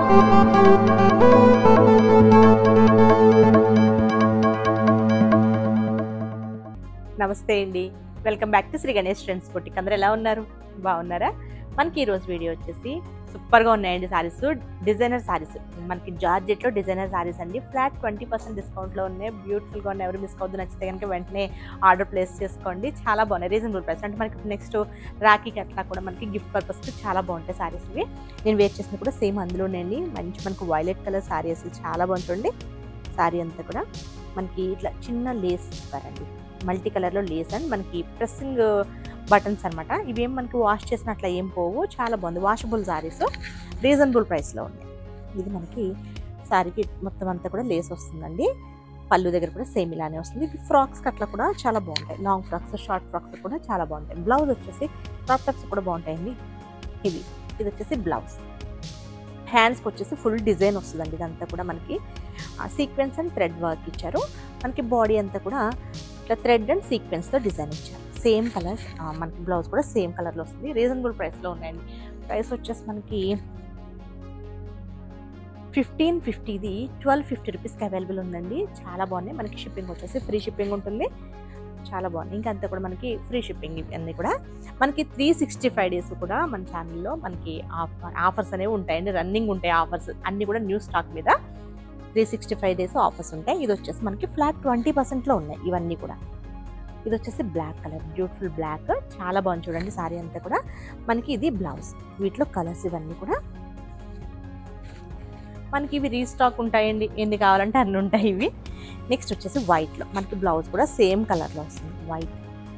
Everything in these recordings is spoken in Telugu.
నమస్తే అండి welcome back to Shri Ganesh friends boutique అందరూ ఎలా ఉన్నారు బాగున్నారా మనకి ఈరోజు వీడియో వచ్చేసి సూపర్గా ఉన్నాయండి సారీస్ డిజైనర్ సారీస్ మనకి జార్జెట్లో డిజైనర్ సారీస్ అండి ఫ్లాట్ ట్వంటీ పర్సెంట్ డిస్కౌంట్లో ఉన్నాయి బ్యూటిఫుల్గా ఉన్నాయి ఎవరు మిస్ అవ్వద్దు నచ్చితే కనుక వెంటనే ఆర్డర్ ప్లేస్ చేసుకోండి చాలా బాగున్నాయి రీజనబుల్ ప్రైస్ అంటే మనకి నెక్స్ట్ రాఖీకి అట్లా కూడా మనకి గిఫ్ట్ పర్పస్కి చాలా బాగుంటాయి సారీస్ ఇవి నేను వేర్ చేసిన కూడా సేమ్ అందులోనండి మంచి మనకు వైలెట్ కలర్ సారీ అసలు చాలా బాగుంటుంది సారీ అంతా కూడా మనకి ఇట్లా చిన్న లేస్ ఇస్తారండి మల్టీ కలర్లో లేస్ అండ్ మనకి ప్రెస్సింగ్ బటన్స్ అనమాట ఇవేం మనకి వాష్ చేసిన అట్లా ఏం పోవు చాలా బాగుంది వాషబుల్ సారీస్ రీజనబుల్ ప్రైస్లో ఉన్నాయి ఇది మనకి సారీకి మొత్తం అంతా కూడా లేస్ వస్తుందండి పళ్ళు దగ్గర కూడా సేమ్ ఇలానే వస్తుంది ఇవి ఫ్రాక్స్కి అట్లా కూడా చాలా బాగుంటాయి లాంగ్ ఫ్రాక్స్ షార్ట్ ఫ్రాక్స్ కూడా చాలా బాగుంటాయి బ్లౌజ్ వచ్చేసి క్రాప్ టాప్స్ కూడా బాగుంటాయండి ఇవి ఇది వచ్చేసి బ్లౌజ్ హ్యాండ్స్కి వచ్చేసి ఫుల్ డిజైన్ వస్తుందండి ఇదంతా కూడా మనకి సీక్వెన్స్ అండ్ థ్రెడ్ వర్క్ ఇచ్చారు మనకి బాడీ అంతా కూడా ఇట్లా థ్రెడ్ అండ్ సీక్వెన్స్తో డిజైన్ ఇచ్చారు సేమ్ కలర్స్ మనకి బ్లౌజ్ కూడా సేమ్ కలర్లో వస్తుంది రీజనబుల్ ప్రైస్లో ఉన్నాయండి ప్రైస్ వచ్చేసి మనకి ఫిఫ్టీన్ ఫిఫ్టీది ట్వెల్వ్ ఫిఫ్టీ రూపీస్కి అవైలబుల్ ఉందండి చాలా బాగున్నాయి మనకి షిప్పింగ్ వచ్చేసి ఫ్రీ షిప్పింగ్ ఉంటుంది చాలా బాగుంది ఇంకా అంతా కూడా మనకి ఫ్రీ షిప్పింగ్ ఇవన్నీ కూడా మనకి త్రీ సిక్స్టీ ఫైవ్ డేస్ కూడా మన ఛానల్లో మనకి ఆఫర్ ఆఫర్స్ అనేవి ఉంటాయండి రన్నింగ్ ఉంటాయి ఆఫర్స్ అన్నీ కూడా న్యూ స్టాక్ మీద three sixty five days offers ఉంటాయి ఇది వచ్చేసి మనకి ఫ్లాట్ ట్వంటీ పర్సెంట్లో ఉన్నాయి ఇవన్నీ కూడా ఇది వచ్చేసి బ్లాక్ కలర్ బ్యూటిఫుల్ బ్లాక్ చాలా బాగుంది చూడండి సారీ అంతా కూడా మనకి ఇది బ్లౌజ్ వీటిలో కలర్స్ ఇవన్నీ కూడా మనకి ఇవి రీస్టాక్ ఉంటాయండి ఎన్ని కావాలంటే అన్ని ఉంటాయి ఇవి నెక్స్ట్ వచ్చేసి వైట్లో మనకి బ్లౌజ్ కూడా సేమ్ కలర్లో వస్తుంది వైట్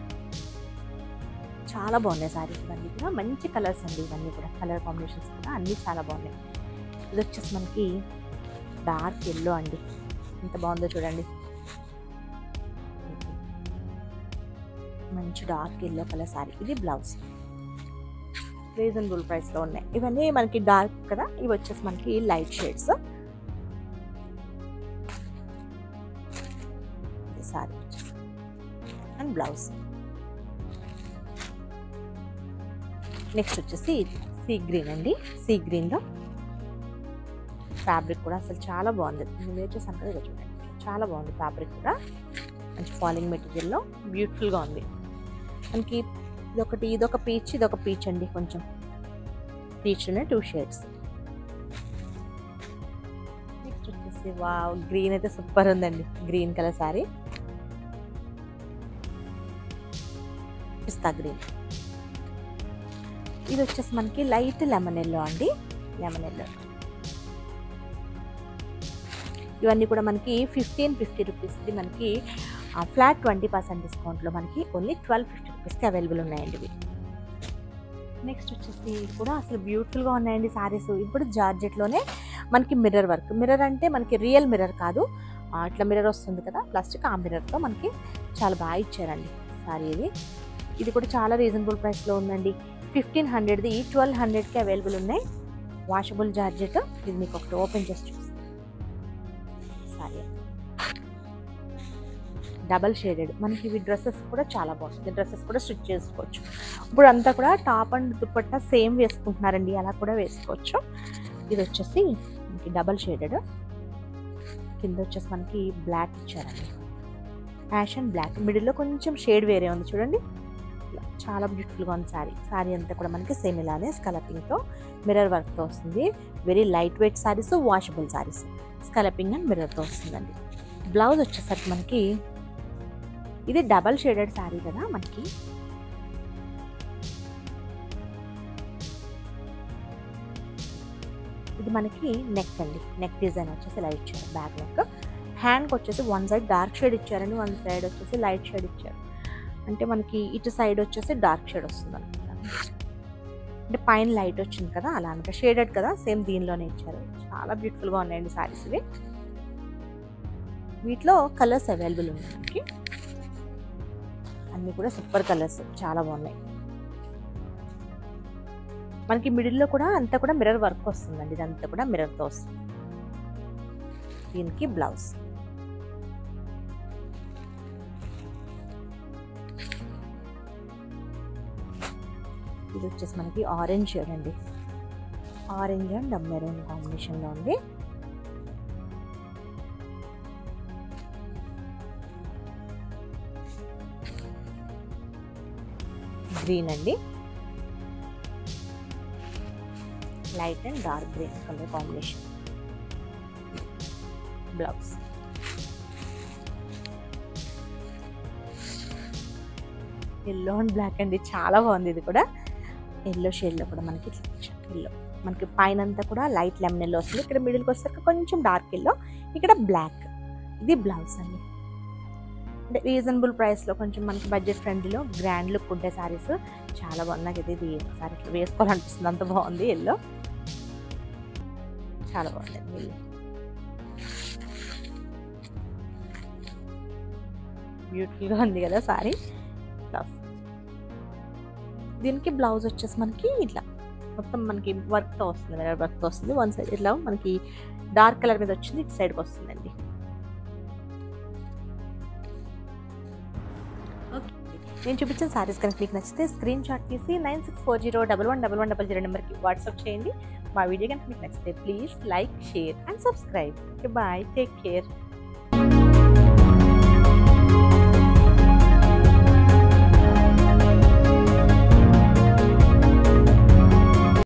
చాలా బాగున్నాయి సారీస్ ఇవన్నీ కూడా మంచి కలర్స్ అండి ఇవన్నీ కూడా కలర్ కాంబినేషన్స్ కూడా అన్నీ చాలా బాగున్నాయి ఇది వచ్చేసి మనకి డార్క్ ఎల్లో అండి ఎంత బాగుందో చూడండి మంచి డార్క్ ఎల్లో కలర్ సారీ ఇది బ్లౌజ్ రీజనబుల్ ప్రైస్లో ఉన్నాయి ఇవన్నీ మనకి డార్క్ కదా ఇవి వచ్చేసి మనకి light shades sari and blouse next వచ్చేసి సీ గ్రీన్ అండి సీ గ్రీన్లో ఫ్యాబ్రిక్ కూడా అసలు చాలా బాగుంది నేను వేర్ చేసాను కదా ఇక చూడండి చాలా బాగుంది ఫ్యాబ్రిక్ కూడా మంచి ఫాలింగ్ మెటీరియల్లో బ్యూటిఫుల్గా ఉంది మనకి ఇదొకటి ఇదొక పీచ్ ఇదొక పీచ్ అండి కొంచెం పీచ్లోనే టూ షేడ్స్ నెక్స్ట్ వచ్చేసి వా గ్రీన్ అయితే సూపర్ ఉందండి గ్రీన్ కలర్ సారీ పిస్తా గ్రీన్ ఇది వచ్చేసి మనకి లైట్ లెమన్ ఎల్లో అండి లెమన్ ఎల్లో ఇవన్నీ కూడా మనకి ఫిఫ్టీన్ ఫిఫ్టీ రూపీస్ది మనకి ఫ్లాట్ ట్వంటీ పర్సెంట్ డిస్కౌంట్లో మనకి ఓన్లీ ట్వెల్వ్ ఫిఫ్టీ రూపీస్కి అవైలబుల్ ఉన్నాయండి ఇవి నెక్స్ట్ వచ్చేసి కూడా అసలు బ్యూటిఫుల్గా ఉన్నాయండి సారీస్ ఇప్పుడు జార్జెట్లోనే మనకి మిర్రర్ వర్క్ మిర్రర్ అంటే మనకి రియల్ మిర్రర్ కాదు ఇట్లా మిర్రర్ వస్తుంది కదా ప్లాస్టిక్ ఆ మిర్రర్తో మనకి చాలా బాగా ఇచ్చారండి సారీ ఇది ఇది కూడా చాలా రీజనబుల్ ప్రైస్లో ఉందండి ఫిఫ్టీన్ హండ్రెడ్ది ట్వెల్వ్ హండ్రెడ్కి అవైలబుల్ ఉన్నాయి వాషబుల్ జార్జెట్ ఇది మీకు ఒకటి ఓపెన్ చేసి చూస్తాను సారీ డబల్ షేడెడ్ మనకి ఇవి డ్రెస్సెస్ కూడా చాలా బాగుంటుంది డ్రెస్సెస్ కూడా స్టిచ్ చేసుకోవచ్చు ఇప్పుడు అంతా కూడా టాప్ అండ్ దుప్పట్టా సేమ్ వేసుకుంటున్నారండి అలా కూడా వేసుకోవచ్చు ఇది వచ్చేసి మనకి డబల్ షేడెడ్ కింద వచ్చేసి మనకి బ్లాక్ ఇచ్చారండి యాష్ అండ్ బ్లాక్ మిడిల్లో కొంచెం షేడ్ వేరే ఉంది చూడండి చాలా బ్యూటిఫుల్గా ఉంది సారీ సారీ అంతా కూడా మనకి సేమ్ ఇలానే స్కలపింగ్తో మిర్రర్ వర్క్తో వస్తుంది very light weight saris washable saris scalloping and మిర్రర్తో వస్తుందండి బ్లౌజ్ వచ్చేసరికి మనకి ఇది డబల్ షేడెడ్ శారీ కదా మనకి ఇది మనకి నెక్ అండి నెక్ డిజైన్ వచ్చేసి ఇలా ఇచ్చారు బ్యాక్ నెక్ హ్యాండ్కి వచ్చేసి వన్ సైడ్ డార్క్ షేడ్ ఇచ్చారండి వన్ సైడ్ వచ్చేసి లైట్ షేడ్ ఇచ్చారు అంటే మనకి ఇటు సైడ్ వచ్చేసి డార్క్ షేడ్ వస్తుంది అనమాట అంటే పైన లైట్ వచ్చింది కదా అలా అనక షేడెడ్ కదా సేమ్ దీనిలోనే ఇచ్చారు చాలా బ్యూటిఫుల్గా ఉన్నాయండి సారీస్ ఇవి వీటిలో కలర్స్ అవైలబుల్ ఉన్నాయి మనకి అన్నీ కూడా సూపర్ కలర్స్ చాలా బాగున్నాయి మనకి మిడిల్లో కూడా అంతా కూడా మిర్రర్ వర్క్ వస్తుందండి ఇదంతా కూడా మిర్రర్తో వస్తుంది దీనికి బ్లౌజ్ ఇది వచ్చేసి మనకి ఆరెంజ్ షేడ్ అండి ఆరెంజ్ అండ్ మెరూన్ కాంబినేషన్లో ఉంది గ్రీన్ అండి light and dark green colour combination blouse yellow and black అండి చాలా బాగుంది ఇది కూడా ఎల్లో షేడ్లో కూడా మనకి ఎల్లో మనకి పైన అంతా కూడా లైట్ లెమన్ ఎల్లో వస్తుంది ఇక్కడ మిడిల్కి వచ్చేసరికి కొంచెం డార్క్ ఎల్లో ఇక్కడ బ్లాక్ ఇది బ్లౌజ్ అండి అంటే రీజనబుల్ ప్రైస్లో కొంచెం మనకి బడ్జెట్ ఫ్రెండ్లీలో గ్రాండ్ లుక్ ఉంటే సారీస్ చాలా బాగుంది నాకు ఇది ఇది ఒకసారి ఇట్లా వేసుకోవాలనిపిస్తుంది అంత బాగుంది ఎల్లో చాలా బాగుంది ఎల్లో బ్యూటిఫుల్గా ఉంది కదా సారీ బ్లౌజ్ దీనికి బ్లౌజ్ వచ్చేసి మనకి ఇట్లా మొత్తం మనకి వర్క్తో వస్తుంది వేరే వర్క్తో వస్తుంది వన్ సైడ్ ఇట్లా మనకి డార్క్ కలర్ మీద వచ్చింది ఇటు సైడ్కి వస్తుందండి నేను చూపించిన సారీస్ కనుక మీకు నచ్చితే స్క్రీన్ షాట్ తీసి nine six four zero double one double one double zero నెంబర్కి వాట్సాప్ చేయండి మా వీడియో కనుక మీకు నచ్చితే please like share and subscribe bye take care